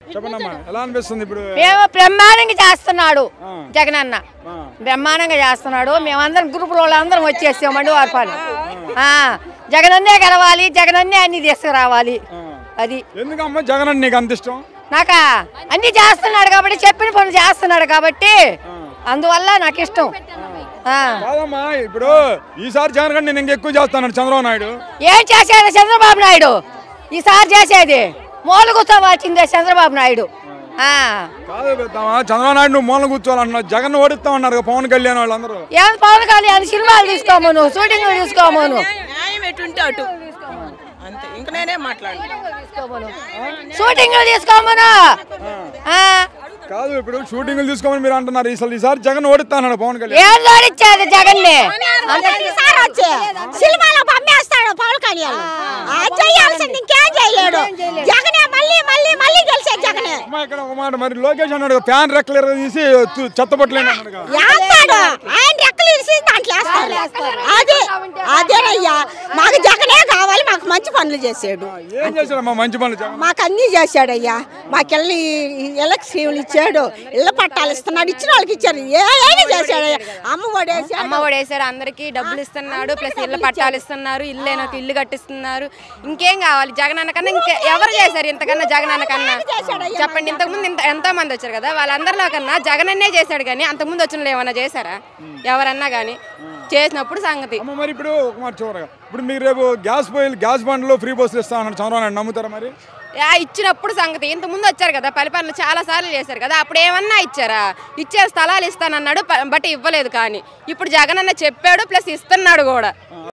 చెప్పండమ్మా ఎలా అనిపిస్తుంది ఇప్పుడు మేము బ్రహ్మాండంగా చేస్తున్నాడు ఆ. జగనన్న ఆ. బ్రహ్మాండంగా చేస్తున్నాడు మేమందరం గ్రూపులో వాళ్ళందరం వచ్చేసామండి వారిపాలు జగనన్నే గెలవాలి జగనన్నే అన్ని తీసుకురావాలి ఆ. అది ఎందుకమ్మా జగన్ అంటే నీకు అంత ఇష్టం నాకా అన్ని చేస్తున్నాడు కాబట్టి చెప్పిన పనులు చేస్తున్నాడు కాబట్టి అందువల్ల నాకు ఇష్టం ఆ. కాదమ్మా ఇప్పుడు ఈసారి జగన్ కంటే నేను ఇంకా ఎక్కువ చేస్తాను చంద్రబాబు నాయుడు ఏం చేసేది చంద్రబాబు నాయుడు ఈసారి చేసేది మూల కూర్చోవాల్సిందే చంద్రబాబు నాయుడు ఆ. కాదు పెద్దమ్మా చంద్రబాబు నాయుడు నువ్వు మూలం కూర్చోవాలన్నావు జగన్ ఓడిస్తామన్నారు కదా పవన్ కళ్యాణ్ వాళ్ళందరూ ఏం పవన్ కళ్యాణ్ సినిమాలు తీసుకోమను షూటింగ్ తీసుకోమను న్యాయం ఎటుంటే అటు అంతే ఇంక నేనే మాట్లాడు షూటింగ్ తీసుకోమను ఆ. కాదు ఇప్పుడు షూటింగ్లు తీసుకోమని మీరు అంటున్నారు ఈసారి ఈసారి జగన్ ఓడిస్తా అన్నాడు పవన్ కళ్యాణ్ ఏం జోడిచ్చేది జగన్ని ఈసారి వచ్చి సినిమాలో పంపేస్తాడు పవన్ కళ్యాణ్ అది చేయాల్సింది ఇంకేం చేయలేడు జగనే మళ్ళీ మళ్ళీ మళ్ళీ గెలిచే జగనే అమ్మా ఇక్కడ ఒక మాట మరి లోకేష్ అన్నాడు కదా, ఫ్యాన్ రెక్కలు తీసి తు- చెత్తపట్లేని అన్నాడు కదా. వేస్తాడు ఆయన రెక్కలు ఇరిసి దాంట్లో వేస్తాడు అది అదేనయ్యా మాకు జగనే కావాలి మాకు మంచి పనులు చేసాడు ఏం చేశాడమ్మా మంచి పనులు జగన్ మాకు అన్ని చేశాడయ్యా మాకెళ్ళి ఇళ్ళకి స్కీములు ఇచ్చాడు ఇళ్ళ పట్టాలు ఇస్తున్నాడు ఇచ్చిన వాళ్ళకి ఇచ్చారు ఏ ఏమి చేశాడయ్యా అమ్మ ఒడేసాడు అమ్మ ఒడేసాడు అందరికి డబ్బులు ఇస్తున్నాడు ప్లస్ ఇళ్ళ పట్టాలు ఇస్తున్నారు ఇల్లు నాకు ఇల్లు కట్టిస్తున్నారు ఇంకేం కావాలి జగన్ అన్న కన్నా ఇంకే ఎవరు చేశారు ఇంతకన్నా జగన్ అన్న కన్నా చెప్పండి ఇంతకు ముందు ఇంత ఎంతో మంది వచ్చారు కదా వాళ్ళందరిలో కన్నా జగన్ అన్నే చేశాడు కానీ అంతకు ముందు వచ్చిన వాళ్ళు ఏమన్నా చేశారా ఎవరన్నా కానీ చేసినప్పుడు సంగతి అమ్మ మరి ఇప్పుడు ఒక మాట చివరగా ఇప్పుడు మీరు రేపు గ్యాస్ పోయి గ్యాస్ బండ్లో ఫ్రీ బస్సులు ఇస్తా అన్నాడు చంద్రబాబు నాయుడు నమ్ముతారా మరి ఆ ఇచ్చినప్పుడు సంగతి ఇంత ముందు వచ్చారు కదా పరిపాలన చాలా సార్లు చేశారు కదా అప్పుడు ఏమన్నా ఇచ్చారా ఇచ్చారు స్థలాలు ఇస్తానన్నాడు ప- బట్ ఇవ్వలేదు కానీ ఇప్పుడు జగన్ అన్న చెప్పాడు ప్లస్ ఇస్తున్నాడు కూడా